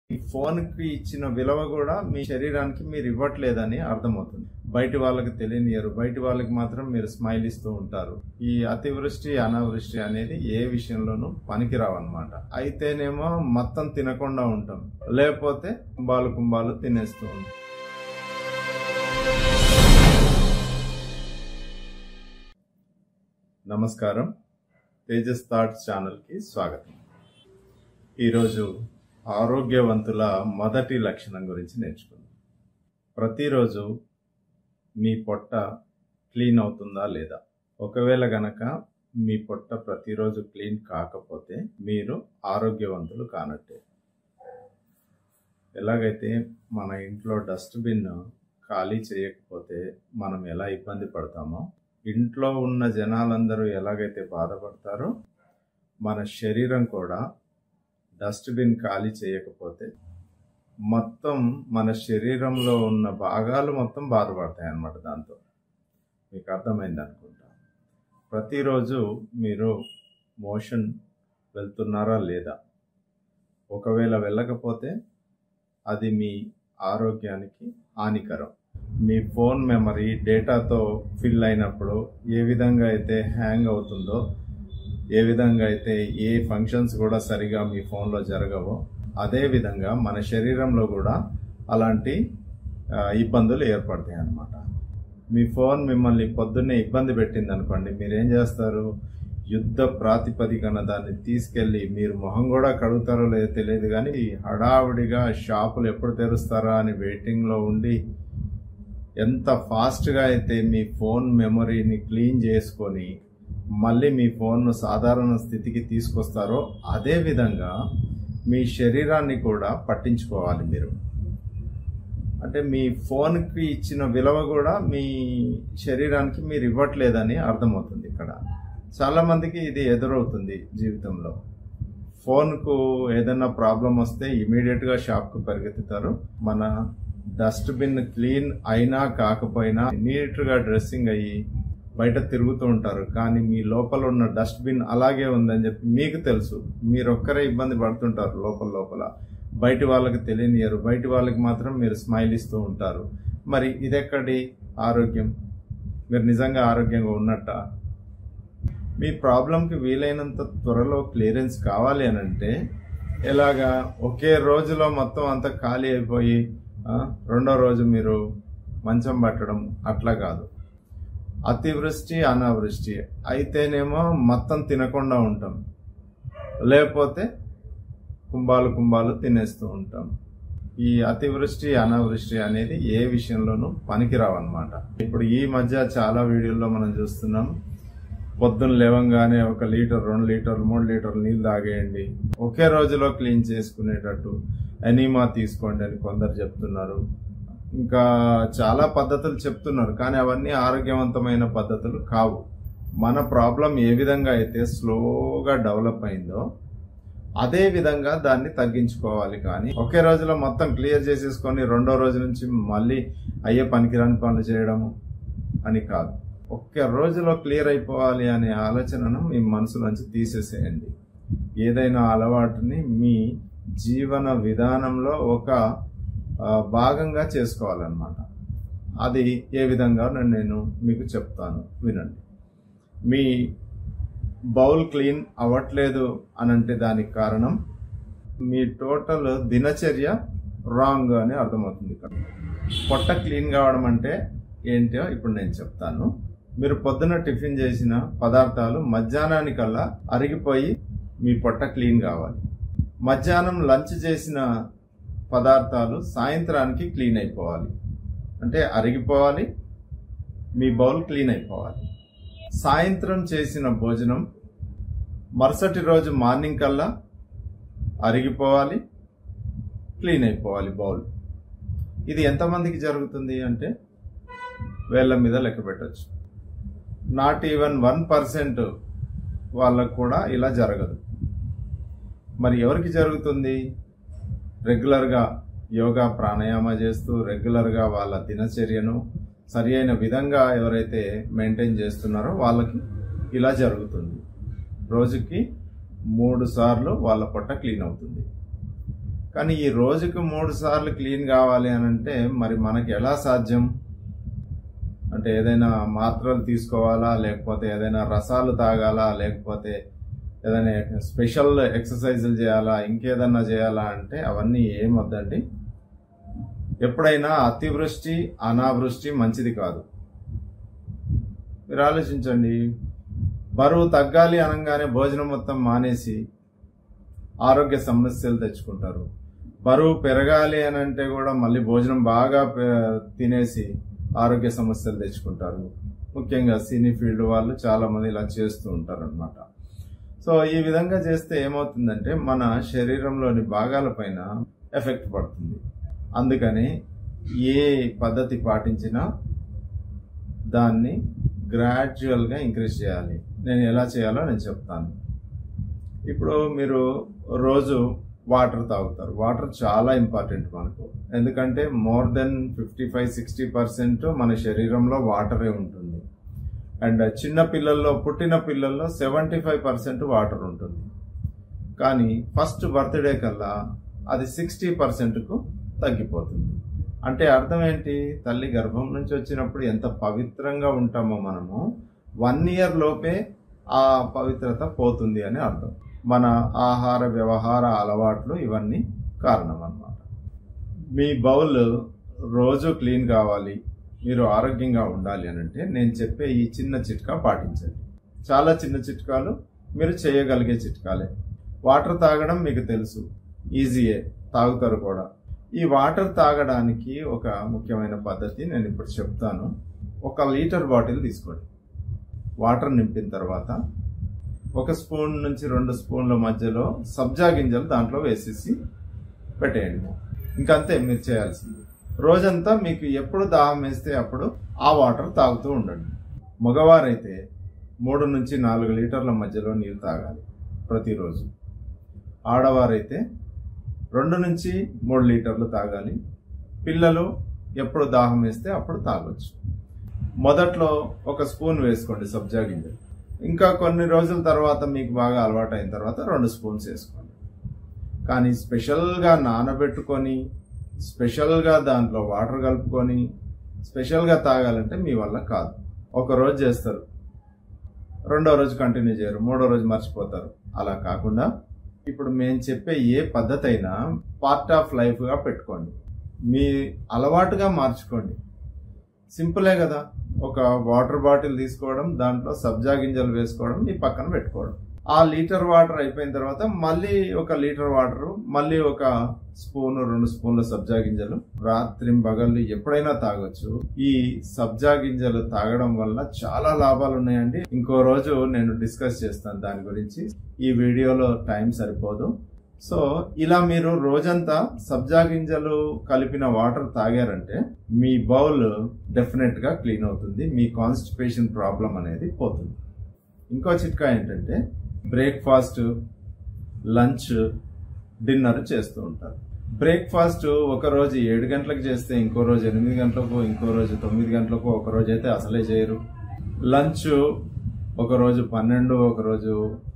ఈ ఫోన్ కి ఇచ్చిన విలువ కూడా మీ శరీరానికి మీరు ఇవ్వట్లేదని అర్థమవుతుంది బయటి వాళ్ళకి తెలియనియరు బయటి వాళ్ళకి మాత్రం మీరు స్మైల్ ఇస్తూ ఉంటారు ఈ అతివృష్టి అనావృష్టి అనేది ఏ విషయంలోనూ పనికిరావన్నమాట అయితేనేమో మొత్తం తినకుండా ఉంటాం లేకపోతే కుంభాలు కుంభాలు తినేస్తూ ఉంటాం నమస్కారం తేజస్ థాట్స్ ఛానల్కి స్వాగతం ఈరోజు ఆరోగ్యవంతుల మొదటి లక్షణం గురించి నేర్చుకుందాం ప్రతిరోజు మీ పొట్ట క్లీన్ అవుతుందా లేదా ఒకవేళ గనక మీ పొట్ట ప్రతిరోజు క్లీన్ కాకపోతే మీరు ఆరోగ్యవంతులు కానట్టే ఎలాగైతే మన ఇంట్లో డస్ట్బిన్ ఖాళీ చేయకపోతే మనం ఎలా ఇబ్బంది పడతామో ఇంట్లో ఉన్న జనాలందరూ ఎలాగైతే బాధపడతారో మన శరీరం కూడా డస్ట్బిన్ ఖాళీ చేయకపోతే మొత్తం మన శరీరంలో ఉన్న భాగాలు మొత్తం బాధపడతాయి అన్నమాట దాంతో మీకు అర్థమైంది అనుకుంటా ప్రతిరోజు మీరు మోషన్ వెళ్తున్నారా లేదా ఒకవేళ వెళ్ళకపోతే అది మీ ఆరోగ్యానికి హానికరం మీ ఫోన్ మెమరీ డేటాతో ఫిల్ అయినప్పుడు ఏ విధంగా అయితే హ్యాంగ్ అవుతుందో ఏ విధంగా అయితే ఏ ఫంక్షన్స్ కూడా సరిగా మీ ఫోన్లో జరగవో అదే విధంగా మన శరీరంలో కూడా అలాంటి ఆ, ఇబ్బందులు ఏర్పడతాయి అన్నమాట మీ ఫోన్ మిమ్మల్ని పొద్దున్నే ఇబ్బంది పెట్టింది అనుకోండి మీరేం చేస్తారు యుద్ధ ప్రాతిపదికన దాన్ని తీసుకెళ్ళి మీరు మొహం కూడా కడుగుతారో లేదో తెలియదు కానీ హడావుడిగా షాపులు ఎప్పుడు తెరుస్తారా అని వెయిటింగ్లో ఉండి ఎంత ఫాస్ట్గా అయితే మీ ఫోన్ మెమరీని క్లీన్ చేసుకొని మళ్ళీ మీ ఫోన్ను సాధారణ స్థితికి తీసుకొస్తారో అదే విధంగా మీ శరీరాన్ని కూడా పట్టించుకోవాలి మీరు అంటే మీ ఫోన్కి ఇచ్చిన విలువ కూడా మీ శరీరానికి మీరు ఇవ్వట్లేదని అర్థమవుతుంది ఇక్కడ చాలామందికి ఇది ఎదురవుతుంది జీవితంలో ఫోన్కు ఏదైనా ప్రాబ్లం వస్తే ఇమీడియట్గా షాప్కు పరిగెత్తుతారు మన డస్ట్బిన్ క్లీన్ అయినా కాకపోయినా నీట్గా డ్రెస్సింగ్ అయ్యి బయట తిరుగుతూ ఉంటారు కానీ మీ లోపల ఉన్న డస్ట్బిన్ అలాగే ఉందని చెప్పి మీకు తెలుసు మీరు ఒక్కరే ఇబ్బంది పడుతుంటారు లోపల లోపల బయటి వాళ్ళకి తెలియనియరు బయటి వాళ్ళకి మాత్రం మీరు స్మైల్ ఇస్తూ ఉంటారు మరి ఇదెక్కడి ఆరోగ్యం మీరు నిజంగా ఆరోగ్యంగా ఉన్నట్ట మీ ప్రాబ్లంకి వీలైనంత త్వరలో క్లియరెన్స్ కావాలి అని అంటే ఎలాగా ఒకే రోజులో మొత్తం అంతా ఖాళీ అయిపోయి ఆ, రెండో రోజు మీరు మంచం పట్టడం అట్లా కాదు అతివృష్టి అనావృష్టి అయితేనేమో మొత్తం తినకుండా ఉంటాం లేకపోతే కుంభాలు కుంభాలు తినేస్తూ ఉంటాం ఈ అతివృష్టి అనావృష్టి అనేది ఏ విషయంలోనూ పనికిరావన్నమాట ఇప్పుడు ఈ మధ్య చాలా వీడియోల్లో మనం చూస్తున్నాం పొద్దున్న లేవంగానే ఒక లీటర్ రెండు లీటర్లు మూడు లీటర్లు నీళ్ళు తాగేయండి ఒకే రోజులో క్లీన్ చేసుకునేటట్టు ఎనీమా తీసుకోండి అని కొందరు చెప్తున్నారు ఇంకా చాలా పద్ధతులు చెప్తున్నారు కానీ అవన్నీ ఆరోగ్యవంతమైన పద్ధతులు కావు మన ప్రాబ్లం ఏ విధంగా అయితే స్లోగా డెవలప్ అయిందో అదే విధంగా దాన్ని తగ్గించుకోవాలి కానీ ఒకే రోజులో మొత్తం క్లియర్ చేసేసుకొని రెండో రోజు నుంచి మళ్ళీ అయ్యే పనికిరాని పనులు చేయడము అని కాదు ఒక్క రోజులో క్లియర్ అయిపోవాలి అనే ఆలోచనను మీ మనసులోంచి తీసేసేయండి ఏదైనా అలవాటుని మీ జీవన విధానంలో ఒక ఆ, భాగంగా చేసుకోవాలన్నమాట అది ఏ విధంగా నేను మీకు చెప్తాను వినండి మీ బౌల్ క్లీన్ అవ్వట్లేదు అని అంటే దానికి కారణం మీ టోటల్ దినచర్య రాంగ్ అని అర్థమవుతుంది ఇక్కడ పొట్ట క్లీన్ కావడం అంటే ఏంటో ఇప్పుడు నేను చెప్తాను మీరు పొద్దున టిఫిన్ చేసిన పదార్థాలు మధ్యాహ్నానికల్లా అరిగిపోయి మీ పొట్ట క్లీన్ కావాలి మధ్యాహ్నం లంచ్ చేసిన పదార్థాలు సాయంత్రానికి క్లీన్ అయిపోవాలి అంటే అరిగిపోవాలి మీ బౌల్ క్లీన్ అయిపోవాలి సాయంత్రం చేసిన భోజనం మరుసటి రోజు మార్నింగ్ కల్లా అరిగిపోవాలి క్లీన్ అయిపోవాలి బౌల్ ఇది ఎంతమందికి జరుగుతుంది అంటే వేళ్ళ మీద లెక్క పెట్టచ్చు నాట్ ఈవెన్ వన్ పర్సెంట్ వాళ్ళకు కూడా ఇలా జరగదు మరి ఎవరికి జరుగుతుంది రెగ్యులర్గా యోగా ప్రాణాయామ చేస్తూ రెగ్యులర్గా వాళ్ళ దినచర్యను సరి అయిన విధంగా ఎవరైతే మెయింటైన్ చేస్తున్నారో వాళ్ళకి ఇలా జరుగుతుంది రోజుకి మూడు సార్లు వాళ్ళ పొట్ట క్లీన్ అవుతుంది కానీ ఈ రోజుకు మూడు సార్లు క్లీన్ కావాలి అని అంటే మరి మనకి ఎలా సాధ్యం అంటే ఏదైనా మాత్రలు తీసుకోవాలా లేకపోతే ఏదైనా రసాలు తాగాలా లేకపోతే ఏదైనా స్పెషల్ ఎక్సర్సైజులు చేయాలా ఇంకేదన్నా చేయాలా అంటే అవన్నీ ఏమొద్దండి ఎప్పుడైనా అతివృష్టి అనావృష్టి మంచిది కాదు మీరు ఆలోచించండి బరువు తగ్గాలి అనగానే భోజనం మొత్తం మానేసి ఆరోగ్య సమస్యలు తెచ్చుకుంటారు బరువు పెరగాలి అని అంటే కూడా మళ్ళీ భోజనం బాగా పె- తినేసి ఆరోగ్య సమస్యలు తెచ్చుకుంటారు ముఖ్యంగా సినీ ఫీల్డ్ వాళ్ళు చాలా మంది ఇలా చేస్తూ ఉంటారు అనమాట సో ఈ విధంగా చేస్తే ఏమవుతుందంటే మన శరీరంలోని భాగాల పైన ఎఫెక్ట్ పడుతుంది అందుకని ఏ పద్ధతి పాటించినా దాన్ని గ్రాడ్యువల్గా ఇంక్రీజ్ చేయాలి నేను ఎలా చేయాలో నేను చెప్తాను ఇప్పుడు మీరు రోజు వాటర్ తాగుతారు వాటర్ చాలా ఇంపార్టెంట్ మనకు ఎందుకంటే more than fifty five sixty percent మన శరీరంలో వాటరే ఉంటుంది అండ్ చిన్న పిల్లల్లో పుట్టిన పిల్లల్లో సెవెంటీ ఫైవ్ పర్సెంట్ వాటర్ ఉంటుంది కానీ ఫస్ట్ బర్త్డే కల్లా అది సిక్స్టీ పర్సెంట్కు తగ్గిపోతుంది అంటే అర్థం ఏంటి తల్లి గర్భం నుంచి వచ్చినప్పుడు ఎంత పవిత్రంగా ఉంటామో మనము వన్ ఇయర్ లోపే ఆ పవిత్రత పోతుంది అని అర్థం మన ఆహార వ్యవహార అలవాట్లు ఇవన్నీ కారణం అన్నమాట మీ బౌల్ రోజు క్లీన్ కావాలి మీరు ఆరోగ్యంగా ఉండాలి అని అంటే నేను చెప్పే ఈ చిన్న చిట్కా పాటించండి చాలా చిన్న చిట్కాలు మీరు చేయగలిగే చిట్కాలే వాటర్ తాగడం మీకు తెలుసు ఈజీయే తాగుతారు కూడా ఈ వాటర్ తాగడానికి ఒక ముఖ్యమైన పద్ధతి నేను ఇప్పుడు చెప్తాను ఒక లీటర్ బాటిల్ తీసుకోండి వాటర్ నింపిన తర్వాత ఒక స్పూన్ నుంచి రెండు స్పూన్ల మధ్యలో సబ్జా గింజలు దాంట్లో వేసేసి పెట్టేయండి ఇంకంతే మీరు చేయాల్సింది రోజంతా మీకు ఎప్పుడు దాహం వేస్తే అప్పుడు ఆ వాటర్ తాగుతూ ఉండండి మగవారైతే మూడు నుంచి నాలుగు లీటర్ల మధ్యలో నీరు తాగాలి ప్రతిరోజు ఆడవారైతే రెండు నుంచి మూడు లీటర్లు తాగాలి పిల్లలు ఎప్పుడు దాహం వేస్తే అప్పుడు తాగొచ్చు మొదట్లో ఒక స్పూన్ వేసుకోండి సబ్జా గింజలు ఇంకా కొన్ని రోజుల తర్వాత మీకు బాగా అలవాటు అయిన తర్వాత రెండు స్పూన్స్ వేసుకోండి కానీ స్పెషల్గా నానబెట్టుకొని స్పెషల్గా దాంట్లో వాటర్ కలుపుకొని స్పెషల్గా తాగాలంటే మీ వల్ల కాదు ఒక రోజు చేస్తారు రెండో రోజు కంటిన్యూ చేయరు మూడో రోజు మర్చిపోతారు అలా కాకుండా ఇప్పుడు మేము చెప్పే ఏ పద్ధతి అయినా పార్ట్ ఆఫ్ లైఫ్గా పెట్టుకోండి మీ అలవాటుగా మార్చుకోండి సింపులే కదా ఒక వాటర్ బాటిల్ తీసుకోవడం దాంట్లో సబ్జా గింజలు వేసుకోవడం మీ పక్కన పెట్టుకోవడం ఆ లీటర్ వాటర్ అయిపోయిన తర్వాత మళ్ళీ ఒక లీటర్ వాటర్ మళ్ళీ ఒక స్పూన్ రెండు స్పూన్ల సబ్జా గింజలు రాత్రి పగళ్ళు ఎప్పుడైనా తాగొచ్చు ఈ సబ్జా గింజలు తాగడం వల్ల చాలా లాభాలు ఉన్నాయండి ఇంకో రోజు నేను డిస్కస్ చేస్తాను దాని గురించి ఈ వీడియోలో టైం సరిపోదు సో ఇలా మీరు రోజంతా సబ్జా గింజలు కలిపిన వాటర్ తాగారంటే మీ బౌల్ డెఫినెట్ గా క్లీన్ అవుతుంది మీ కాన్స్టిపేషన్ ప్రాబ్లం అనేది పోతుంది ఇంకో చిట్కా ఏంటంటే బ్రేక్ఫాస్ట్ లంచ్ డిన్నర్ చేస్తూ ఉంటారు బ్రేక్ఫాస్ట్ ఒక రోజు ఏడు గంటలకు చేస్తే ఇంకో రోజు ఎనిమిది గంటలకు ఇంకో రోజు తొమ్మిది గంటలకు ఒక రోజు అయితే అసలే చేయరు లంచ్ ఒక రోజు పన్నెండు ఒక రోజు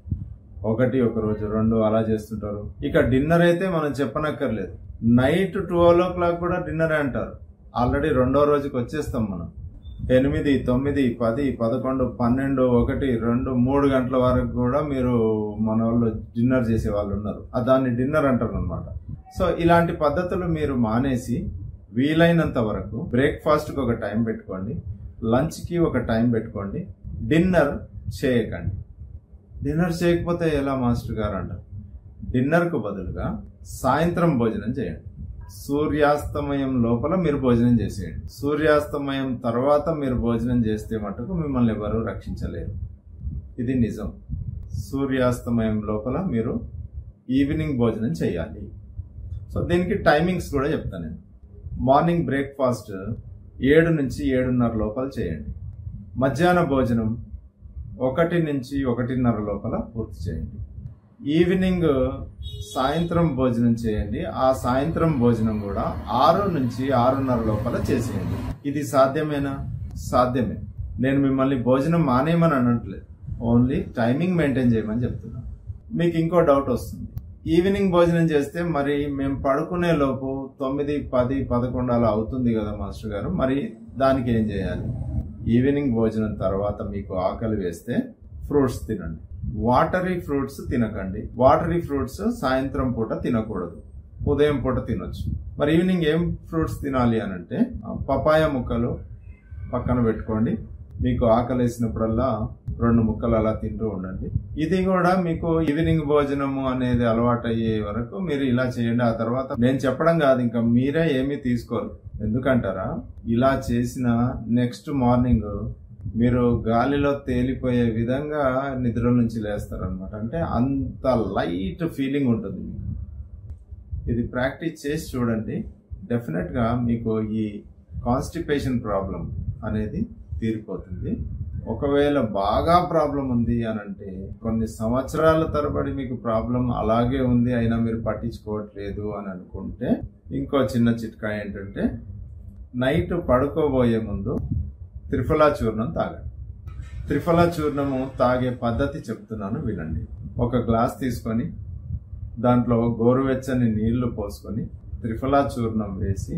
ఒకటి ఒక రోజు రెండు అలా చేస్తుంటారు ఇక డిన్నర్ అయితే మనం చెప్పనక్కర్లేదు నైట్ ట్వెల్వ్ ఓ క్లాక్ కూడా డిన్నర్ అంటారు ఆల్రెడీ రెండో రోజుకి వచ్చేస్తాం మనం ఎనిమిది తొమ్మిది పది పదకొండు పన్నెండు ఒకటి రెండు మూడు గంటల వరకు కూడా మీరు మన వాళ్ళు డిన్నర్ చేసే వాళ్ళు ఉన్నారు ఆ దాన్ని డిన్నర్ అంటారు అనమాట సో ఇలాంటి పద్ధతులు మీరు మానేసి వీలైనంత వరకు బ్రేక్ఫాస్ట్కి ఒక టైం పెట్టుకోండి లంచ్కి ఒక టైం పెట్టుకోండి డిన్నర్ చేయకండి డిన్నర్ చేయకపోతే ఎలా మాస్టర్ గారు అంటారు డిన్నర్కు బదులుగా సాయంత్రం భోజనం చేయండి సూర్యాస్తమయం లోపల మీరు భోజనం చేసేయండి సూర్యాస్తమయం తర్వాత మీరు భోజనం చేస్తే మటుకు మిమ్మల్ని ఎవరు రక్షించలేరు ఇది నిజం సూర్యాస్తమయం లోపల మీరు ఈవినింగ్ భోజనం చేయాలి సో దీనికి టైమింగ్స్ కూడా చెప్తాను నేను మార్నింగ్ బ్రేక్ఫాస్ట్ ఏడు నుంచి ఏడున్నర లోపల చేయండి మధ్యాహ్న భోజనం ఒకటి నుంచి ఒకటిన్నర లోపల పూర్తి చేయండి ఈవినింగ్ సాయంత్రం భోజనం చేయండి ఆ సాయంత్రం భోజనం కూడా ఆరు నుంచి ఆరున్నర లోపల చేసేయండి ఇది సాధ్యమేనా సాధ్యమే నేను మిమ్మల్ని భోజనం మానేయమని అనట్లేదు ఓన్లీ టైమింగ్ మెయింటైన్ చేయమని చెప్తున్నా మీకు ఇంకో డౌట్ వస్తుంది ఈవినింగ్ భోజనం చేస్తే మరి మేము పడుకునే లోపు తొమ్మిది పది పదకొండు అలా అవుతుంది కదా మాస్టర్ గారు మరి దానికి ఏం చేయాలి ఈవినింగ్ భోజనం తర్వాత మీకు ఆకలి వేస్తే ఫ్రూట్స్ తినండి వాటరీ ఫ్రూట్స్ తినకండి వాటరీ ఫ్రూట్స్ సాయంత్రం పూట తినకూడదు ఉదయం పూట తినొచ్చు మరి ఈవినింగ్ ఏం ఫ్రూట్స్ తినాలి అని అంటే పపాయ ముక్కలు పక్కన పెట్టుకోండి మీకు ఆకలి వేసినప్పుడల్లా రెండు ముక్కలు అలా తింటూ ఉండండి ఇది కూడా మీకు ఈవినింగ్ భోజనము అనేది అలవాటు అయ్యే వరకు మీరు ఇలా చేయండి ఆ తర్వాత నేను చెప్పడం కాదు ఇంకా మీరే ఏమీ తీసుకోరు ఎందుకంటారా ఇలా చేసిన నెక్స్ట్ మార్నింగ్ మీరు గాలిలో తేలిపోయే విధంగా నిద్ర నుంచి లేస్తారనమాట అంటే అంత లైట్ ఫీలింగ్ ఉంటుంది మీకు ఇది ప్రాక్టీస్ చేసి చూడండి డెఫినెట్గా మీకు ఈ కాన్స్టిపేషన్ ప్రాబ్లం అనేది తీరిపోతుంది ఒకవేళ బాగా ప్రాబ్లం ఉంది అని అంటే కొన్ని సంవత్సరాల తరబడి మీకు ప్రాబ్లం అలాగే ఉంది అయినా మీరు పట్టించుకోవట్లేదు అని అనుకుంటే ఇంకో చిన్న చిట్కా ఏంటంటే నైట్ పడుకోబోయే ముందు త్రిఫలా చూర్ణం తాగండి త్రిఫలా చూర్ణము తాగే పద్ధతి చెప్తున్నాను వినండి ఒక గ్లాస్ తీసుకొని దాంట్లో గోరువెచ్చని నీళ్లు పోసుకొని త్రిఫలా చూర్ణం వేసి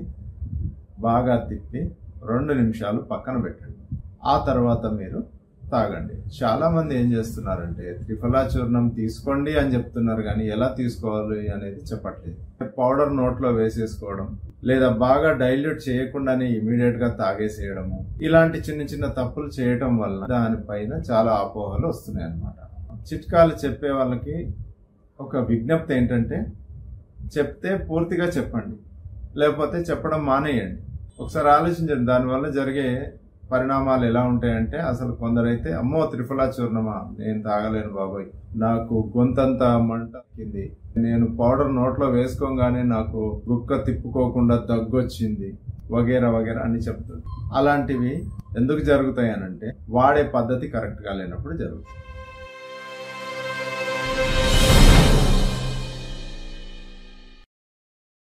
బాగా తిప్పి రెండు నిమిషాలు పక్కన పెట్టండి ఆ తర్వాత మీరు తాగండి చాలా మంది ఏం చేస్తున్నారంటే త్రిఫలా చూర్ణం తీసుకోండి అని చెప్తున్నారు కానీ ఎలా తీసుకోవాలి అనేది చెప్పట్లేదు పౌడర్ నోట్లో వేసేసుకోవడం లేదా బాగా డైల్యూట్ చేయకుండానే ఇమీడియట్ గా తాగేసేయడము ఇలాంటి చిన్న చిన్న తప్పులు చేయటం వల్ల దానిపైన చాలా అపోహలు వస్తున్నాయి అన్నమాట చిట్కాలు చెప్పే వాళ్ళకి ఒక విజ్ఞప్తి ఏంటంటే చెప్తే పూర్తిగా చెప్పండి లేకపోతే చెప్పడం మానేయండి ఒకసారి ఆలోచించండి దానివల్ల జరిగే పరిణామాలు ఎలా ఉంటాయంటే అసలు కొందరైతే అమ్మో త్రిఫలా చూర్ణమా నేను తాగలేను బాబాయ్ నాకు గొంతంతా మంట కింది నేను పౌడర్ నోట్లో వేసుకోగానే నాకు గుక్క తిప్పుకోకుండా దగ్గొచ్చింది వగేరా వగేరా అని చెప్తుంది అలాంటివి ఎందుకు జరుగుతాయి అనంటే వాడే పద్ధతి కరెక్ట్ గా లేనప్పుడు జరుగుతుంది